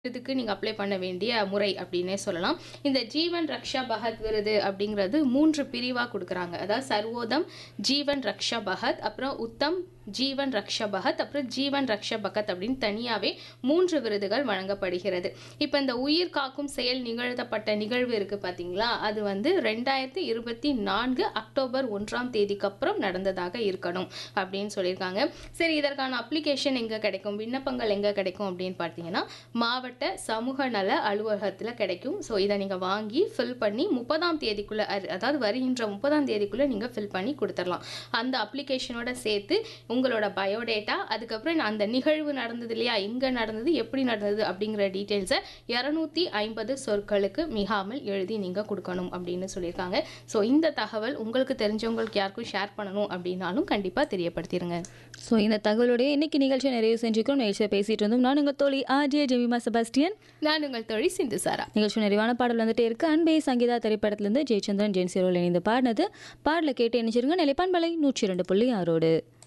இதுக்கு நீங்க அப்ளை பண்ண வேண்டிய முறை அப்படின்னே சொல்லலாம். இந்த ஜீவன் ரக்ஷா பஹத் விருது அப்படிங்கிறது 3 பிரிவா குடுக்குறாங்க. அதாவது சர்வோதம், ஜீவன் ரக்ஷா பஹத், அப்புறம் உத்தம் ஜீவன் ரக்ஷா பஹத், அப்புறம் ஜீவன் ரக்ஷா பகத் அப்படின்னு தனியாவே 3 விருதுகள் வழங்கப்படுகிறது. இப்ப இந்த உயிர் காக்கும் செயல் நிகழ்த்தப்பட்ட நிகழ்வு இருக்கு பார்த்தீங்களா? அது வந்து 2024 அக்டோபர் 1ஆம் தேதிக்கு அப்புறம் நடந்ததாக இருக்கணும் அப்படின்னு சொல்லியிருக்காங்க. சரி இதற்கான அப்ளிகேஷன் எங்க கிடைக்கும்? விண்ணப்பங்கள் எங்க கிடைக்கும் அப்படின்னு பார்த்தீங்கன்னா, மாவட்ட சமூக நல அலுவலகத்துல கிடைக்கும். ஸோ இத நீங்க வாங்கி ஃபில் பண்ணி 30ஆம் தேதிக்குள்ள அ அதாவது வருகின்ற 30ஆம் தேதிக்குள்ள நீங்க ஃபில் பண்ணி குடுத்துறலாம். அந்த அப்ளிகேஷனோட சேர்த்து உங்களோட பயோடேட்டா, அதுக்கப்புறம் அந்த நிகழ்வு நடந்தது இல்லையா? எங்க நடந்தது? எப்படி நடந்தது? அப்படிங்கிற டீட்டெயில்ஸ 250 சொற்களுக்கு மிகாமல் எழுதி நீங்க குடுக்கணும் அப்படின்னு சொல்லியிருக்காங்க. ஸோ இந்த தகவல் உங்களுக்கு தெரிஞ்சவங்களுக்கு யாருக்கும் ஷேர் பண்ணணும் அப்படின்னாலும் கண்டிப்பா தெரியப்படுத்திருங்க. ஸோ இந்த தகவலோட இன்னைக்கு நிகழ்ச்சியை நிறைவு செஞ்சுக்கிறோம் நிகழ்ச்சியை பேசிட்டு இருந்தோம் நான் உங்கள் தோழி ஆர்ஜே ஜெமிமா செபாஸ்டியன் நான் உங்கள் தோழி சிந்து சாரா. நிகழ்ச்சி நிறைவான பாடல் வந்துட்டே இருக்கு அன்பே சங்கீதா திரைப்படத்திலிருந்து ஜெயச்சந்திரன் ஜென்சிரோல் இணைந்து பாடினது பாடலை கேட்டு இணைச்சிருங்க நிலைப்பான் பலை நூற்றி இரண்டு புள்ளி ஆறோடு